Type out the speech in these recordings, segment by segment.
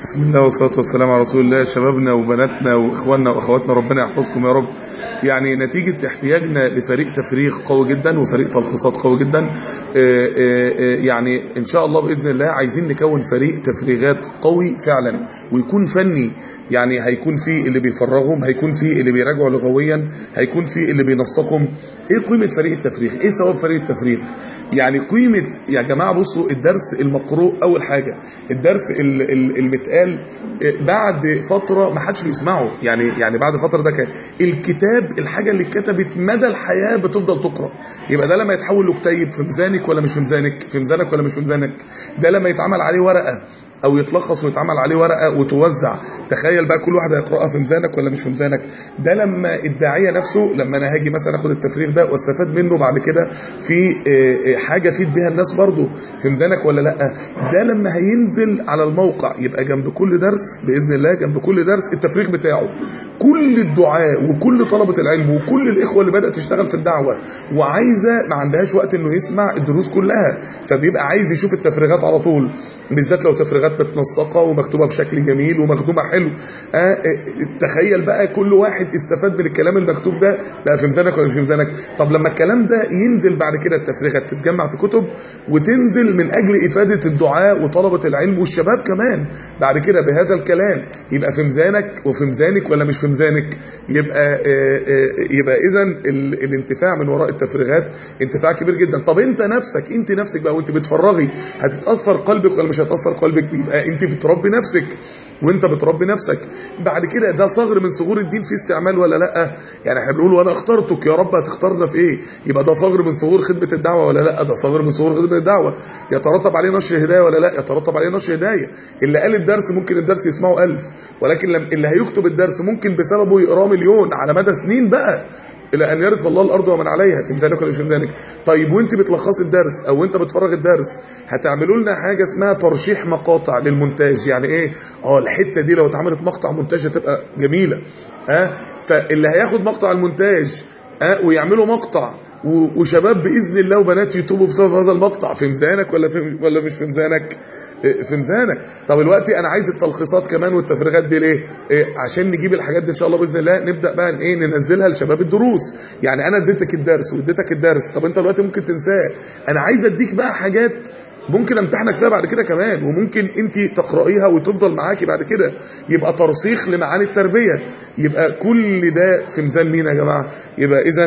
بسم الله والصلاة والسلام على رسول الله شبابنا وبناتنا واخواننا واخواتنا ربنا يحفظكم يا رب يعني نتيجة احتياجنا لفريق تفريغ قوي جدا وفريق تلخيصات قوي جدا آه، آه، آه، يعني ان شاء الله باذن الله عايزين نكون فريق تفريغات قوي فعلا ويكون فني يعني هيكون في اللي بيفرغهم هيكون في اللي بيراجعوا لغويا هيكون في اللي بينسقهم ايه قيمة فريق التفريغ ايه ثواب فريق التفريغ يعني قيمة يا جماعة بصوا الدرس المقروء اول حاجة الدرس ال- ال- المتقال آه، بعد فترة ما حدش بيسمعه يعني يعني بعد فترة ده كان الكتاب الحاجة اللي اتكتبت مدى الحياة بتفضل تقرأ يبقى ده لما يتحول لكتيب في ميزانك ولا مش في ميزانك في ميزانك ولا مش في ميزانك ده لما يتعمل عليه ورقة او يتلخص ويتعمل عليه ورقه وتوزع تخيل بقى كل واحد هيقراها في ميزانك ولا مش في ميزانك ده لما الداعيه نفسه لما انا هاجي مثلا اخد التفريغ ده واستفاد منه بعد كده في آه، آه، حاجه افيد بيها الناس برضه في ميزانك ولا لا ده لما هينزل على الموقع يبقى جنب كل درس باذن الله جنب كل درس التفريغ بتاعه كل الدعاء وكل طلبه العلم وكل الاخوه اللي بدات تشتغل في الدعوه وعايزه ما عندهاش وقت انه يسمع الدروس كلها فبيبقى عايز يشوف التفريغات على طول بالذات لو تفريغات متنسقه ومكتوبه بشكل جميل ومخدومه حلو آه آه، تخيل بقى كل واحد استفاد من الكلام المكتوب ده بقى في ميزانك ولا مش في ميزانك طب لما الكلام ده ينزل بعد كده التفريغات تتجمع في كتب وتنزل من اجل افاده الدعاء وطلبه العلم والشباب كمان بعد كده بهذا الكلام يبقى في ميزانك وفي ميزانك ولا مش في ميزانك يبقى آه، آه، يبقى اذا ال- الانتفاع من وراء التفريغات انتفاع كبير جدا طب انت نفسك انت نفسك بقى وانت بتفرغي هتتاثر قلبك ولا مش هتاثر قلبك يبقى انت بتربي نفسك وانت بتربي نفسك بعد كده ده صغر من صغور الدين في استعمال ولا لا يعني احنا بنقول وانا اخترتك يا رب هتختارنا في ايه يبقى ده صغر من صغور خدمه الدعوه ولا لا ده صغر من صغور خدمه الدعوه يترتب عليه نشر هدايه ولا لا يترتب عليه نشر هدايه اللي قال الدرس ممكن الدرس يسمعه ألف ولكن لم اللي هيكتب الدرس ممكن بسببه يقراه مليون على مدى سنين بقى الى ان يرث الله الارض ومن عليها في ميزانك ولا مش في ميزانك طيب وانت بتلخصي الدرس او انت بتفرغ الدرس هتعملوا لنا حاجه اسمها ترشيح مقاطع للمونتاج يعني ايه اه الحته دي لو اتعملت مقطع مونتاج هتبقى جميله ها فاللي هياخد مقطع المونتاج ها ويعملوا مقطع و- وشباب باذن الله وبنات يتوبوا بسبب هذا المقطع في ميزانك ولا في ولا مش في ميزانك إيه، في ميزانك طب دلوقتي انا عايز التلخيصات كمان والتفريغات دي ليه إيه عشان نجيب الحاجات دي ان شاء الله باذن الله نبدا بقى ايه ننزلها لشباب الدروس يعني انا اديتك الدرس واديتك الدرس طب انت دلوقتي ممكن تنساه انا عايز اديك بقى حاجات ممكن امتحنك فيها بعد كده كمان وممكن انت تقرايها وتفضل معاكي بعد كده يبقى ترسيخ لمعاني التربيه يبقى كل ده في ميزان مين يا جماعه يبقى اذا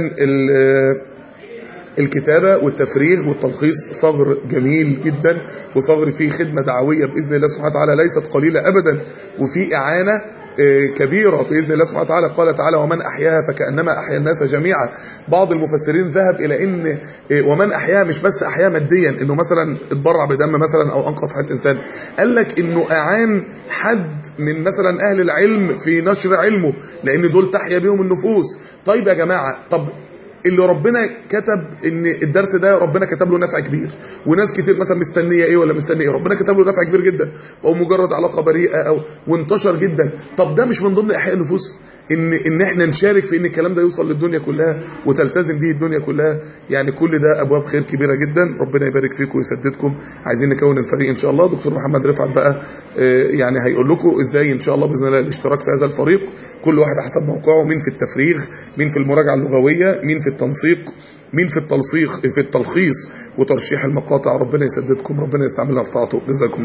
الكتابة والتفريغ والتلخيص ثغر جميل جدا وثغر فيه خدمة دعوية بإذن الله سبحانه وتعالى ليست قليلة أبدا وفي إعانة آه، كبيرة بإذن الله سبحانه وتعالى قال تعالى ومن أحياها فكأنما أحيا الناس جميعا بعض المفسرين ذهب إلى إن آه، ومن أحياها مش بس أحياها ماديا إنه مثلا اتبرع بدم مثلا أو أنقذ حياة إنسان قال لك إنه أعان حد من مثلا أهل العلم في نشر علمه لأن دول تحيا بهم النفوس طيب يا جماعة طب اللي ربنا كتب ان الدرس ده ربنا كتب له نفع كبير وناس كتير مثلا مستنيه ايه ولا مستنيه ايه ربنا كتب له نفع كبير جدا او مجرد علاقه بريئه او وانتشر جدا طب ده مش من ضمن احياء النفوس ان ان احنا نشارك في ان الكلام ده يوصل للدنيا كلها وتلتزم به الدنيا كلها يعني كل ده ابواب خير كبيره جدا ربنا يبارك فيكم ويسددكم عايزين نكون الفريق ان شاء الله دكتور محمد رفعت بقى آه، يعني هيقول لكم ازاي ان شاء الله باذن الله الاشتراك في هذا الفريق كل واحد حسب موقعه مين في التفريغ مين في المراجعه اللغويه مين في التنسيق مين في التلصيق في التلخيص وترشيح المقاطع ربنا يسددكم ربنا يستعملنا في طاعته جزاكم